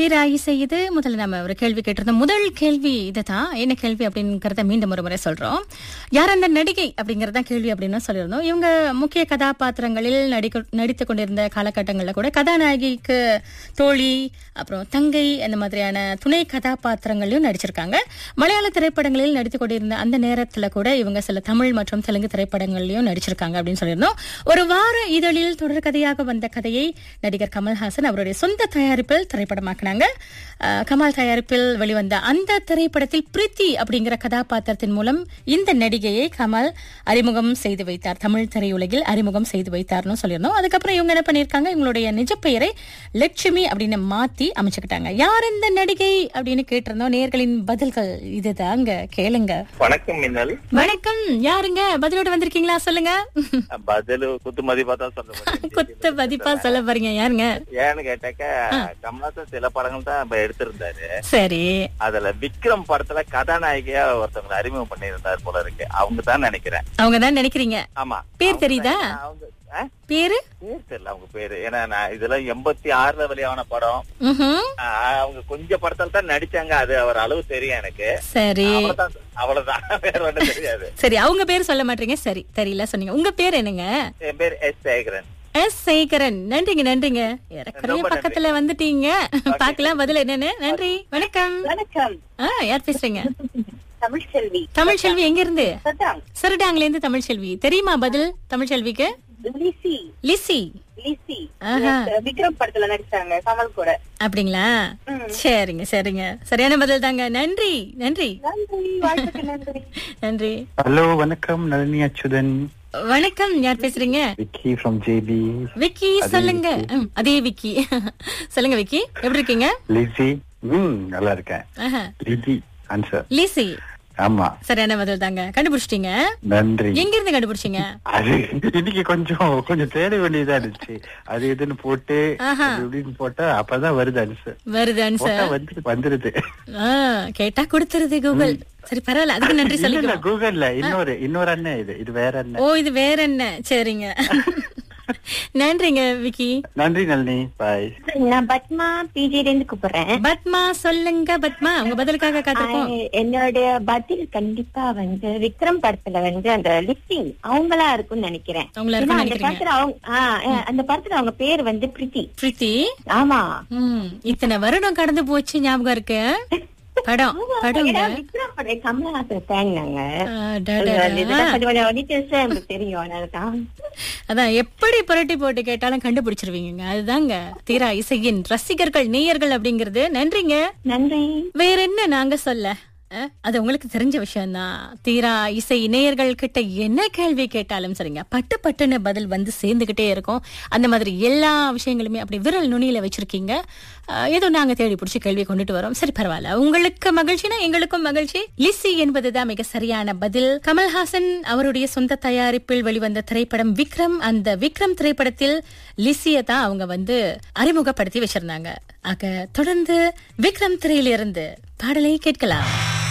தீரா இசை இது முதல்ல நம்ம ஒரு கேள்வி கேட்டிருந்தோம் முதல் கேள்வி இதுதான் என்ன கேள்வி அப்படிங்கறத மீண்டும் ஒரு முறை சொல்றோம் யார் அந்த நடிகை அப்படிங்கறத கேள்வி அப்படின்னு சொல்லியிருந்தோம் இவங்க முக்கிய கதாபாத்திரங்களில் நடிக்க நடித்துக் கொண்டிருந்த காலகட்டங்களில் கூட கதாநாயகிக்கு தோழி அப்புறம் தங்கை அந்த மாதிரியான துணை கதாபாத்திரங்களையும் நடிச்சிருக்காங்க மலையாள திரைப்படங்களில் நடித்துக் கொண்டிருந்த அந்த நேரத்துல கூட இவங்க சில தமிழ் மற்றும் தெலுங்கு திரைப்படங்கள்லயும் நடிச்சிருக்காங்க அப்படின்னு சொல்லியிருந்தோம் ஒரு வார இதழில் தொடர்கதையாக வந்த கதையை நடிகர் கமல்ஹாசன் அவருடைய சொந்த தயாரிப்பில் திரைப்படமாக்கினாங்க அஹ், கமல் தயாரிப்பில் வெளிவந்த அந்த திரைப்படத்தில் பிரீத்தி அப்படிங்கிற கதாபாத்திரத்தின் மூலம் இந்த நடிகையை கமல் அறிமுகம் செய்து வைத்தார் தமிழ் திரையுலகில் அறிமுகம் செய்து வைத்தார்னு சொல்லியிருந்தோம் அதுக்கப்புறம் இவங்க என்ன பண்ணியிருக்காங்க இவங்களுடைய நிஜ பெயரை லட்சுமி அப்படின்னு மாத்தி அமைச்சுக்கிட்டாங்க யார் இந்த நடிகை அப்படின்னு கேட்டிருந்தோம் நேர்களின் பதில்கள் இதுதாங்க கேளுங்க வணக்கம் மின்னல் வணக்கம் யாருங்க பதிலோட வந்திருக்கீங்களா சொல்லுங்க பதில் குத்து மதிப்பா தான் சொல்ல முடியும். குத்த பதிப்பா சொல்ல பாருங்க யாருங்க ஏன்னு கேட்டாக்க கமலாசன் சில படங்கள் தான் இப்ப எடுத்திருந்தாரு சரி அதுல விக்ரம் படத்துல கதாநாயகியா ஒருத்தவங்களை அறிமுகம் பண்ணியிருந்தாரு போல இருக்கு அவங்க தான் நினைக்கிறேன் அவங்க தான் நினைக்கிறீங்க ஆமா பேர் அவங்க தெரியுதா? தான் அவங்க ஆ? பேரு பேர் தெரியல அவங்க பேரு ஏன்னா நான் இதெல்லாம் எண்பத்தி ஆறுல வெளியான படம் ம்ஹும். ஆ, அவங்க கொஞ்சம் படத்துல தான் நடிச்சாங்க அது அவர் அளவு தெரியும் எனக்கு சரி அவ்வளவுதான் அவ்வளவுதான் வேற ஒண்ணும் தெரியாது சரி அவங்க பேர் சொல்ல மாட்டீங்க சரி தெரியல சொன்னீங்க உங்க பேர் என்னங்க என் பேர் எஸ் சேகரன் எஸ் சேகரன் நன்றிங்க நன்றிங்க ஏறக்குறைய ரொம்ப நன்றி. பக்கத்துல வந்துட்டீங்க பாக்கலாம் பதில் என்னன்னு நன்றி வணக்கம் வணக்கம் ஆ யார் பேசுறீங்க தமிழ் செல்வி தமிழ் செல்வி எங்க இருந்து சதாம் சரடாங்கல இருந்து தமிழ் செல்வி தெரியுமா பதில் தமிழ் செல்விக்கு லிசி லிசி லிசி ஆஹா. விக்ரம் படத்துல நடிச்சாங்க கமல் கூட அப்படிங்களா சரிங்க சரிங்க சரியான பதில் தாங்க நன்றி நன்றி நன்றி வாய்ப்புக்கு நன்றி நன்றி ஹலோ வணக்கம் நளினி அச்சுதன் வணக்கம் யார் பேசுறீங்க விக்கி ஃப்ரம் ஜேபி விக்கி சொல்லுங்க ம், அதே விக்கி சொல்லுங்க விக்கி எப்படி இருக்கீங்க லிசி ம் நல்லா இருக்கேன் ஆஹா. லிசி ஆன்சர் லிசி ஆமா சரியான பதில் தாங்க கண்டுபிடிச்சிட்டீங்க நன்றி எங்க இருந்து கண்டுபிடிச்சீங்க அது இன்னைக்கு கொஞ்சம் கொஞ்சம் தேட வேண்டியதா இருந்துச்சு அது இதுன்னு போட்டு ஆஹா. அப்படி இப்படின்னு போட்டா அப்பதான் வருது ஆன்சர் வருது போட்டா ஆன்சர் வந்து வந்துருது ஆ, கேட்டா கொடுத்துருது கூகுள் சரி பரவாயில்ல அதுக்கு நன்றி இல்ல இல்ல சொல்லிக்கலாம் கூகுள்ல இன்னொரு இன்னொரு அண்ணன் இது இது வேற அண்ணன் ஓ இது வேற என்ன சரிங்க நன்றிங்க விக்கி நன்றி நளினி பாய் நான் பத்மா பிஜில இருந்து கூப்பிடுறேன் பத்மா சொல்லுங்க பத்மா உங்க பதிலுக்காக காத்திருக்கோம் ஆஹ், என்னுடைய பதில் கண்டிப்பா வந்து விக்ரம் படத்துல வந்து அந்த லிப்டிங் அவங்களா இருக்கும்னு நினைக்கிறேன் அவங்களா ஏன்னா இருக்கும்னு அந்த நினைக்கிறீங்க படத்துல அவங்க ஆஹ், ஆஹ், அந்த படத்துல அவங்க பேர் வந்து பிரீத்தி பிரீத்தி ஆமா ம் இத்தனை வருடம் கடந்து போச்சு ஞாபகம் இருக்கு படம் படங்க ஏன்னா விக்ரம் படம் கமலஹாசன் ஃபேன் நாங்க அடடடா. இதுதான் கொஞ்சம் கொஞ்சம் details எல்லாம் எனக்கு தெரியும் அதனாலதான் அதான் எப்படி புரட்டி போட்டு கேட்டாலும் கண்டுபிடிச்சிருவீங்க அதுதாங்க தீரா இசையின் ரசிகர்கள் நேயர்கள் அப்படிங்கறது நன்றிங்க நன்றி வேற என்ன நாங்க சொல்ல அஹ், அது உங்களுக்கு தெரிஞ்ச விஷயம்தான் தீரா இசை நேயர்கள் கிட்ட என்ன கேள்வி கேட்டாலும் சரிங்க பட்டு பட்டுன்னு பதில் வந்து சேர்ந்துகிட்டே இருக்கும் அந்த மாதிரி எல்லா விஷயங்களுமே அப்படி விரல் நுனியில வச்சிருக்கீங்க அஹ், ஏதோ நாங்க தேடி பிடிச்சி கேள்வி கொண்டுட்டு வரோம் சரி பரவாயில்ல உங்களுக்கு மகிழ்ச்சினா எங்களுக்கும் மகிழ்ச்சி லிசி என்பதுதான் மிக சரியான பதில் கமல்ஹாசன் அவருடைய சொந்த தயாரிப்பில் வெளிவந்த திரைப்படம் விக்ரம் அந்த விக்ரம் திரைப்படத்தில் லிசியை தான் அவங்க வந்து அறிமுகப்படுத்தி வச்சிருந்தாங்க ஆக தொடர்ந்து விக்ரம் திரையிலிருந்து பாடலை கேட்கலாம்